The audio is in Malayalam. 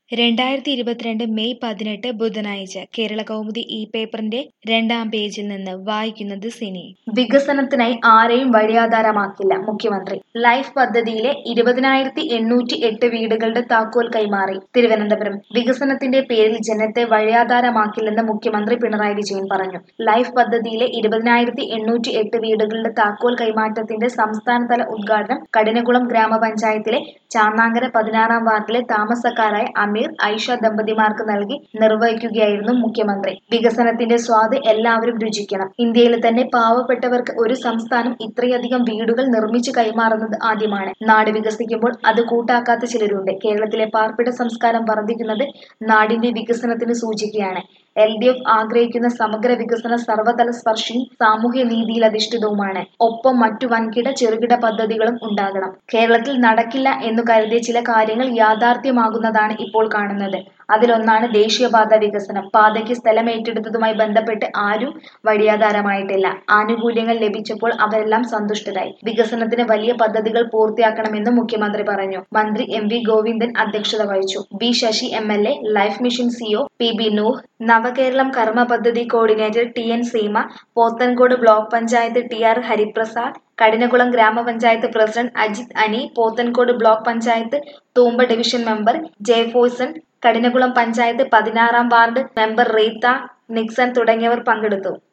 രണ്ടായിരത്തി ഇരുപത്തിരണ്ട് മെയ് പതിനെട്ട് ബുധനാഴ്ച കേരള കൗമുദി ഈ പേപ്പറിന്റെ രണ്ടാം പേജിൽ നിന്ന് വായിക്കുന്നത് സിനി വികസനത്തിനായി ആരെയും വഴിയാധാരമാക്കില്ല മുഖ്യമന്ത്രി ലൈഫ് പദ്ധതിയിലെ ഇരുപതിനായിരത്തി എണ്ണൂറ്റി എട്ട് വീടുകളുടെ താക്കോൽ കൈമാറി തിരുവനന്തപുരം വികസനത്തിന്റെ പേരിൽ ജനത്തെ വഴിയാധാരമാക്കില്ലെന്ന് മുഖ്യമന്ത്രി പിണറായി വിജയൻ പറഞ്ഞു ലൈഫ് പദ്ധതിയിലെ ഇരുപതിനായിരത്തി എണ്ണൂറ്റി എട്ട് വീടുകളുടെ താക്കോൽ കൈമാറ്റത്തിന്റെ സംസ്ഥാനതല ഉദ്ഘാടനം കഠിനകുളം ഗ്രാമപഞ്ചായത്തിലെ ചാന്നാങ്കര പതിനാറാം വാർഡിലെ താമസക്കാരായ അമീർ ഐഷ ദമ്പതിമാർക്ക് നൽകി നിർവഹിക്കുകയായിരുന്നു മുഖ്യമന്ത്രി വികസനത്തിന്റെ സ്വാദ് എല്ലാവരും രുചിക്കണം ഇന്ത്യയിൽ തന്നെ പാവപ്പെട്ടവർക്ക് ഒരു സംസ്ഥാനം ഇത്രയധികം വീടുകൾ നിർമ്മിച്ചു കൈമാറുന്നത് ആദ്യമാണ് നാട് വികസിക്കുമ്പോൾ അത് കൂട്ടാക്കാത്ത ചിലരുണ്ട് കേരളത്തിലെ പാർപ്പിട സംസ്കാരം വർദ്ധിക്കുന്നത് നാടിന്റെ വികസനത്തിന് സൂചികയാണ് എൽ ഡി എഫ് ആഗ്രഹിക്കുന്ന സമഗ്ര വികസന സർവതല സ്പർശിയും സാമൂഹ്യ നീതിയിൽ അധിഷ്ഠിതവുമാണ് ഒപ്പം മറ്റു വൻകിട ചെറുകിട പദ്ധതികളും ഉണ്ടാകണം കേരളത്തിൽ നടക്കില്ല എന്നു കരുതിയ ചില കാര്യങ്ങൾ യാഥാർത്ഥ്യമാകുന്നതാണ് ഇപ്പോൾ കാണുന്നത് അതിലൊന്നാണ് ദേശീയപാത വികസനം പാതയ്ക്ക് സ്ഥലം ഏറ്റെടുത്തതുമായി ബന്ധപ്പെട്ട് ആരും വഴിയാധാരമായിട്ടില്ല ആനുകൂല്യങ്ങൾ ലഭിച്ചപ്പോൾ അവരെല്ലാം സന്തുഷ്ടരായി വികസനത്തിന് വലിയ പദ്ധതികൾ പൂർത്തിയാക്കണമെന്നും മുഖ്യമന്ത്രി പറഞ്ഞു മന്ത്രി എം വി ഗോവിന്ദൻ അധ്യക്ഷത വഹിച്ചു B Sasi M L A life mission CO P B Nooh Navakeralam കർമ്മ പദ്ധതി coordinator T N Seema Pothencode block panchayat T R Hariprasad Kadinamkulam grama panchayat president Ajith Ani Pothencode block panchayat Thoomba division member Jayafoyson Kadinamkulam panchayat പതിനാറാം വാർഡ് മെമ്പർ റീത്ത നിക്സൺ തുടങ്ങിയവർ പങ്കെടുത്തു